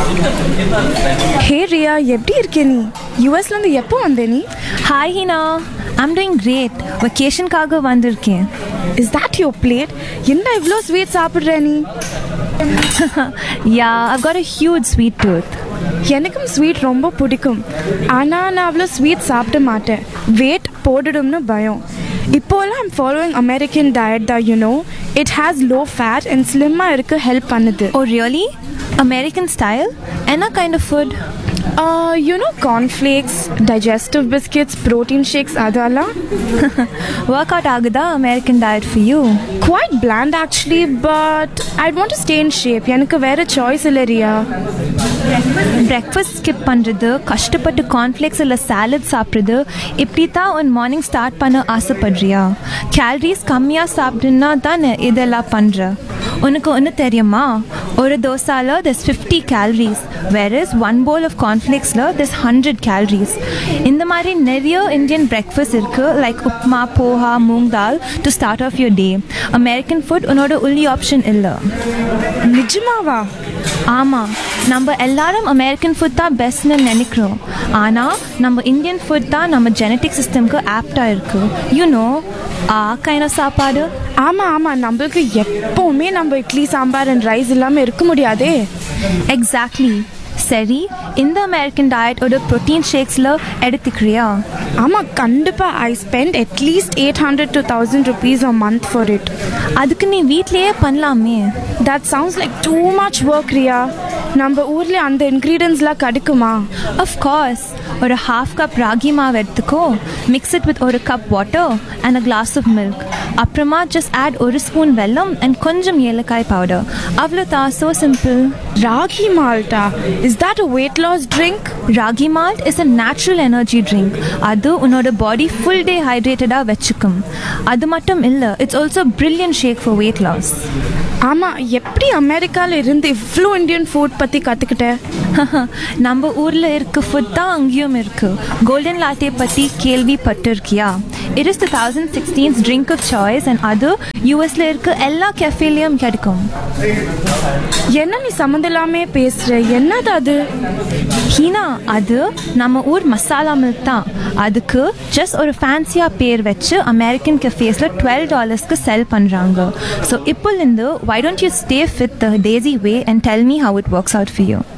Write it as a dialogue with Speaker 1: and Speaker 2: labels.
Speaker 1: ஹே ரியா எப்படி இருக்க நீ யூஎஸ்லேருந்து எப்போ வந்த நீ
Speaker 2: hi Heena I'm doing great வெக்கேஷனுக்காக வந்திருக்கேன்
Speaker 1: இஸ் தட் யோர் பிளேட் என்ன இவ்வளோ ஸ்வீட் சாப்பிட்ற நீ
Speaker 2: yeah I got a huge sweet tooth
Speaker 1: எனக்கும் ஸ்வீட் ரொம்ப பிடிக்கும் ஆனால் நான் அவ்வளோ ஸ்வீட் சாப்பிட மாட்டேன் வெயிட் போட்டுடும்னு பயம் இப்போலாம் ஐம் ஃபாலோயிங் அமெரிக்கன் டயட் தான் you know it has low fat and ஸ்லிம்மாக இருக்க ஹெல்ப் பண்ணுது
Speaker 2: ஓ ரியலி அமெரிக்கன் ஸ்டைல் என்ன kind of food
Speaker 1: you know cornflakes digestive biscuits protein shakes அதெல்லாம்
Speaker 2: ஒர்க் அவுட் ஆகுதா American diet for you
Speaker 1: quite bland actually but I want to stay in shape எனக்கு வேறு choice இல்லை Riya
Speaker 2: breakfast skip பண்ணுறது கஷ்டப்பட்டு cornflakes இல்லை salad சாப்பிட்றது இப்படி தான் உன் மார்னிங் ஸ்டார்ட் பண்ண ஆசைப்படுறியா கேலரிஸ் கம்மியாக சாப்பிடுன்னா தானே இதெல்லாம் பண்ணுற உனக்கு ஒன்று தெரியுமா ஒரு தோசால this fifty calories whereas one bowl of கார்ன்ஃப்ளேக்ஸில் திஸ் ஹண்ட்ரட் கேலரிஸ் இந்த மாதிரி நிறைய இந்தியன் பிரேக்ஃபாஸ்ட் இருக்குது like upma poha moong dal to start off your day American food உன்னோட உள்ளி ஆப்ஷன் இல்லை
Speaker 1: நிஜமாவா
Speaker 2: ஆமாம் நம்ம எல்லாரும் அமெரிக்கன் ஃபுட் தான் பெஸ்ட்னு நினைக்கிறோம் ஆனால் நம்ம இந்தியன் ஃபுட் தான் நம்ம ஜெனட்டிக் சிஸ்டம்க்கு ஆப்டாக இருக்குது யூனோ ஆ கைன சாப்பாடு
Speaker 1: ஆமாம் ஆமாம் நம்மளுக்கு எப்போவுமே நம்ம இட்லி சாம்பார் அண்ட் ரைஸ் இல்லாமல் இருக்க முடியாதே
Speaker 2: எக்ஸாக்ட்லி சரி இந்த அமெரிக்கன் டயட்டோட ப்ரோட்டீன் ஷேக்ஸில் எடுத்துக்கிறியா
Speaker 1: ஆமாம் கண்டிப்பாக I spend at least eight hundred to thousand rupees a month for it
Speaker 2: அதுக்கு நீ வீட்லேயே பண்ணலாமே
Speaker 1: that sounds like too much work Riya நம்ம ஊரில் அந்த இன்க்ரீடியன்ஸ்லாம் கிடைக்குமா
Speaker 2: கோர்ஸ் ஒரு ஹாஃப் கப் ராகி மாவு எடுத்துக்கோ மிக்ஸ் இட் வித் ஒரு cup water and a glass of milk அப்புறமா ஜஸ்ட் ஆட் ஒரு ஸ்பூன் வெல்லம் அண்ட் கொஞ்சம் ஏலக்காய் பவுடர் அவ்வளோ தான் ஸோ சிம்பிள்
Speaker 1: ராகி மால்ட்டா is that a weight loss drink
Speaker 2: ragi malt is a natural energy drink அது உன்னோட பாடி ஃபுல் டே ஹைட்ரேட்டடாக வச்சுக்கும் அது மட்டும் இல்லை it's also brilliant shake for weight loss
Speaker 1: ஆமாம் எப்படி அமெரிக்காவில் இருந்து இவ்வளோ இந்தியன் ஃபுட் பற்றி கற்றுக்கிட்டேன்
Speaker 2: நம்ம ஊரில் இருக்க ஃபுட் தான் அங்கேயும் இருக்கு கோல்டன் லாட்டே பற்றி கேள்விப்பட்டிருக்கியா it is the thousand sixteens drink of choice and அது யூஎஸ்ல இருக்க எல்லா கெஃபேலையும் கிடைக்கும்
Speaker 1: என்ன நீ சம்மந்தம் இல்லாமே பேசுகிற என்னது அது
Speaker 2: ஹீனா அது நம்ம ஊர் மசாலா மில்க் தான் அதுக்கு ஜஸ்ட் ஒரு ஃபேன்சியாக பேர் வச்சு அமெரிக்கன் கெஃபேஸில் டுவெல் டாலர்ஸ்க்கு செல் பண்ணுறாங்க ஸோ இப்போலேருந்து why don't you stay with the desi way and tell me how it works out for you